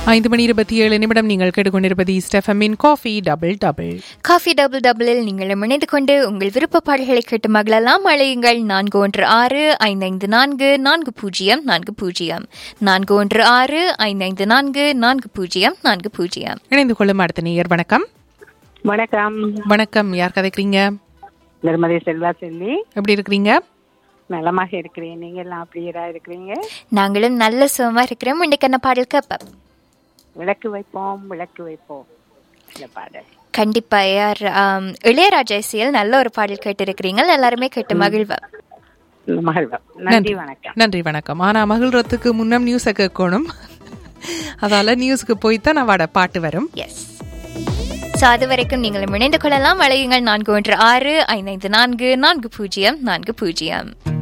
ஐந்து மணி இருபத்தி ஏழு நிமிடம் நீங்கள் கேட்டுக்கொண்டிருப்பது ஸ்டெஃபமின் coffee double double coffee double டபுளில் நீங்கள் இணைந்து கொண்டு உங்கள் விருப்ப பாடல்களை கேட்டு மகளெல்லாம் அழையுங்கள் நான்கு ஒன்று ஆறு ஐந்து ஐந்து நான்கு நான்கு பூஜ்ஜியம் நான்கு பூஜ்ஜியம் நான்கு ஒன்று ஆறு ஐந்து ஐந்து நான்கு நான்கு பூஜ்ஜியம் நான்கு பூஜ்ஜியம் இணைந்து கொள்ளும் அடுத்த நேயர் வணக்கம் வணக்கம் வணக்கம் யார் கதைக்கிறீங்க நிர்மதி செல்வா செல்வி எப்படி இருக்கிறீங்க நலமாக இருக்கிறேன் நீங்க எல்லாம் அப்படியரா இருக்கிறீங்க நாங்களும் நல்ல சுகமா இருக்கிறோம் இன்னைக்கு என்ன பாடல் கேட்போம் விளக்கு வைப்போம் விளக்கு வைப்போம் இந்த பாடல் கண்டிப்பா யார் ஆம், இளையராஜா இசையில் நல்ல ஒரு பாடல் கேட்டு இருக்கிறீங்க எல்லாருமே கேட்டு மகிழ்வா மகிழ்வா நன்றி வணக்கம் நன்றி வணக்கம் ஆனா மகிழ்றதுக்கு முன்னம் நியூஸை கேட்கணும் அதால நியூஸ்க்கு போய் தான் நான் வட பாட்டு வரும் எஸ் ஸோ அது வரைக்கும் நீங்கள் இணைந்து கொள்ளலாம் அழையுங்கள் நான்கு ஒன்று ஆறு ஐந்து ஐந்து நான்கு நான்கு பூஜ்ஜியம் நான்கு பூஜ்ஜியம்